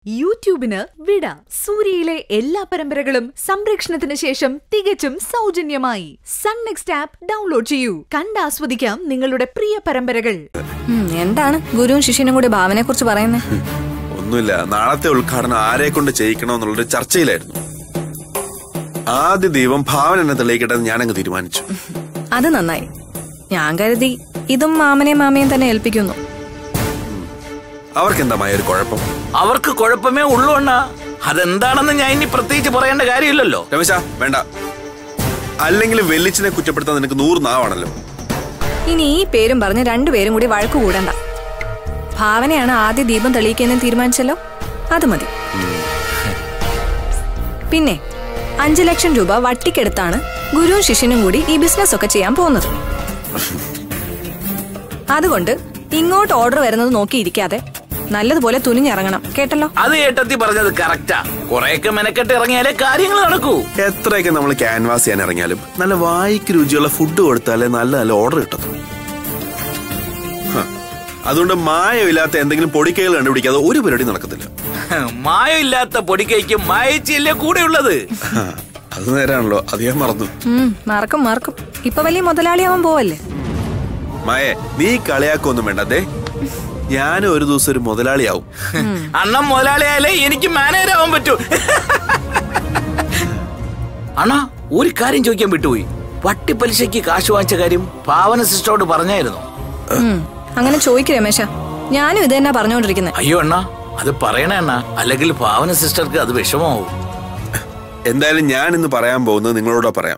യൂട്യൂബിന് വിട സൂര്യയിലെ എല്ലാ പരമ്പരകളും സംരക്ഷണത്തിന് ശേഷം തികച്ചും സൗജന്യമായി സൺ നെക്സ്റ്റ് ആപ്പ് ഡൗൺലോഡ് ചെയ്യൂ കണ്ടാസ്വദിക്കാം നിങ്ങളുടെ പ്രിയ പരമ്പരകൾ ഉം, എന്താണ് ഗുരുവും ശിഷ്യനും കൂടി ഭാവനെ കുറിച്ച് പറയുന്നത് ഒന്നുമില്ല നാളത്തെ ഉദ്ഘാടനം ആരെ കൊണ്ട് ചെയ്യിക്കണമെന്നുള്ളൊരു ചർച്ചയിലായിരുന്നു ആദ്യ ദൈവം ഭാവന എന്നെ തെളിയിക്കട്ടെ എന്ന് ഞാനങ്ങ് തീരുമാനിച്ചു അത് നന്നായി ഞാൻ കരുതി ഇതും മാമനെയും മാമയും തന്നെ ഏൽപ്പിക്കുന്നു അവർക്കെന്താ മായ ഒരു കുഴപ്പം അവർക്ക് കുഴപ്പമേ ഉള്ളൂ അണ്ണാ അതെന്താണെന്ന് ഞാൻ ഇനി പ്രത്യേകിച്ച് പറയേണ്ട കാര്യമില്ലല്ലോ രമേശ വേണ്ട അല്ലെങ്കിൽ വെല്ലിച്ചിനെ കുറ്റപ്പെടുത്താൻ നിനക്ക് നൂറ് നാവാണല്ലോ ഇനി ഈ പേരും പറഞ്ഞ് രണ്ടുപേരും കൂടി വഴക്കു കൂടണ്ട ഭാവനയാണ് ആദ്യ ദീപം തെളിയിക്കുന്നതിന് തീരുമാനിച്ചല്ലോ അത് മതി പിന്നെ അഞ്ചു ലക്ഷം രൂപ വട്ടിക്കെടുത്താണ് ഗുരുവും ശിഷ്യനും കൂടി ഈ ബിസിനസ് ഒക്കെ ചെയ്യാൻ പോകുന്നത് അതുകൊണ്ട് ഇങ്ങോട്ട് ഓർഡർ വരുന്നത് നോക്കിയിരിക്കാതെ നല്ലതുപോലെ തുനിഞ്ഞിറങ്ങണം കേട്ടല്ലോ അത് ഏട്ടത്തി പറഞ്ഞത് കറക്റ്റാ കുറെയൊക്കെ മെനക്കെട്ട് ഇറങ്ങിയാലേ കാര്യങ്ങൾ നടക്കൂ എത്രയൊക്കെ നമ്മൾ ക്യാൻവാസ് ചെയ്യാൻ ഇറങ്ങിയാലും നല്ല വായിക്ക് രുചിയുള്ള ഫുഡ് കൊടുത്താലേ നല്ല നല്ല ഓർഡർ കിട്ടത്തുള്ളൂ ഹ, അതുകൊണ്ട് മായമില്ലാത്ത എന്തെങ്കിലും പൊടിക്കൈകൾ കണ്ടുപിടിക്കാതെ ഒരു പരിപാടി നടക്കത്തില്ല മായമില്ലാത്ത പൊടിക്കൈക്ക് മായച്ചില്ലേ കൂടെ ഉള്ളത് ഹ, അത് നേരാണല്ലോ അത് ഞാൻ മറന്നു ഉം മറക്കും മറക്കും ഇപ്പൊ വലിയ മുതലാളിയാവാൻ പോവല്ലേ മായേ നീ കളിയാക്കൊന്നും വേണ്ട അതെ ഞാനും ഒരു ദിവസം ഒരു മുതലാളിയാവും അണ്ണൻ മുതലാളിയായാലേ എനിക്ക് മാനേജർ ആവാൻ പറ്റൂ അണ്ണാ ഒരു കാര്യം ചോദിക്കാൻ വിട്ടുപോയി വട്ടിപ്പലിശയ്ക്ക് കാശ് വാങ്ങിച്ച കാര്യം പാവന സിസ്റ്ററോട് പറഞ്ഞായിരുന്നു ഉം, അങ്ങനെ ചോദിക്കും രമേശ ഞാനും ഇത് തന്നെ പറഞ്ഞുകൊണ്ടിരിക്കുന്നത് അയ്യോ അണ്ണാ അത് പറയണേ അണ്ണാ അല്ലെങ്കിൽ പാവന സിസ്റ്റർക്ക് അത് വിഷമാവും എന്തായാലും ഞാൻ ഇന്ന് പറയാൻ പോകുന്നത് നിങ്ങളോട് പറയാം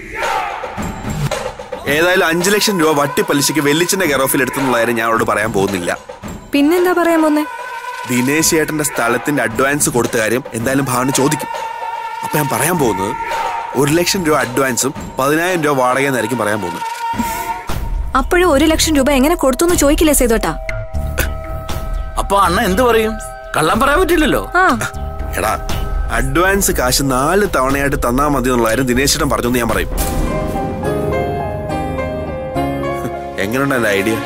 ഏതായാലും അഞ്ചു ലക്ഷം രൂപ വട്ടി പലിശയ്ക്ക് വെല്ലിച്ചിന്റെ കെയർ ഓഫിൽ എടുത്തെന്നുള്ള കാര്യം ഞാൻ അവരോട് പറയാൻ പോകുന്നില്ല പിന്നെന്താ പറയാൻ പോന്നെ ദിനേശ് ചേട്ടന്റെ സ്ഥലത്തിന്റെ അഡ്വാൻസ് കൊടുത്ത കാര്യം എന്തായാലും ഭാവന ചോദിക്കും അപ്പൊ ഞാൻ പറയാൻ പോകുന്നത് ഒരു ലക്ഷം രൂപ അഡ്വാൻസും പതിനായിരം രൂപ വാടകയെന്നായിരിക്കും പറയാൻ പോകുന്നത് അപ്പോഴും ഒരു ലക്ഷം രൂപ എങ്ങനെ കൊടുത്തു എന്ന് ചോദിക്കില്ലേ സേതോട്ടാ അപ്പൊ അണ്ണ എന്ത് പറയും കള്ളം പറയാൻ പറ്റില്ലല്ലോ ആ എടാ അഡ്വാൻസ് കാശ് നാല് തവണയായിട്ട് തന്നാ മതി എന്നുള്ള കാര്യം ദിനേശ് ചേട്ടൻ പറഞ്ഞു എന്ന് ഞാൻ പറയും എങ്ങനെയുണ്ട് എന്റെ ഐഡിയ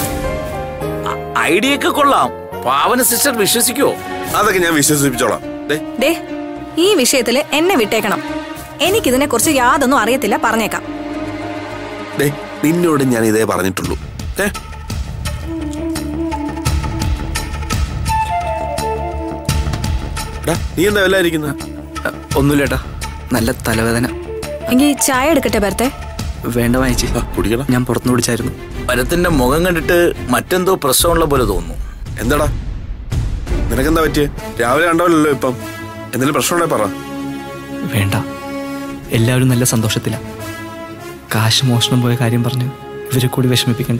ഐഡിയ ഒക്കെ കൊള്ളാം പാവന സിസ്റ്റർ വിശ്വസിക്കോ അതൊക്കെ ഞാൻ വിശ്വസിപ്പിച്ചോളാം ദേ ദേ ഈ വിഷയത്തില് എന്നെ വിട്ടേക്കണം എനിക്കിതിനെ കുറിച്ച് യാതൊന്നും അറിയത്തില്ല പറഞ്ഞേക്കാം ദേ, നിന്നോട് ഞാൻ ഇതേ പറഞ്ഞിട്ടുള്ളൂ ഏ എടാ, നീ എന്താ വല്ല ഇരിക്കുന്നത് ഒന്നുമില്ലേട്ടാ നല്ല തലവേദന എങ്കിൽ ചായ എടുക്കട്ടെ ഭരത്തെ വേണ്ട വാങ്ങിച്ച് കുടിക്കണം ഞാൻ പുറത്തുനിന്ന് വിളിച്ചായിരുന്നു പരത്തിന്റെ മുഖം കണ്ടിട്ട് മറ്റെന്തോ പ്രശ്നമുള്ള പോലെ തോന്നുന്നു എന്താടാ നിനക്കെന്താ പറ്റിയേ രാവിലെ കണ്ടോലല്ലോ ഇപ്പം എന്തെങ്കിലും പ്രശ്നമുണ്ടെ പറ വേണ്ട എല്ലാവരും നല്ല സന്തോഷത്തില കാശ് മോഷണം പോയ കാര്യം പറഞ്ഞ് ഇവരെ കൂടി വിഷമിപ്പിക്കണ്ട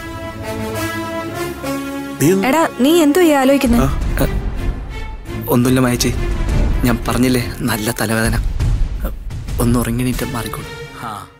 നീ എടാ നീ എന്തോ ഈ ആലോചിക്കുന്നത് അ, ഒന്നുമില്ല വായിച്ചേ ഞാൻ പറഞ്ഞില്ലേ നല്ല തലവേദന ഒന്ന് ഉറങ്ങിണീറ്റ് മാറിക്കോളൂ ആ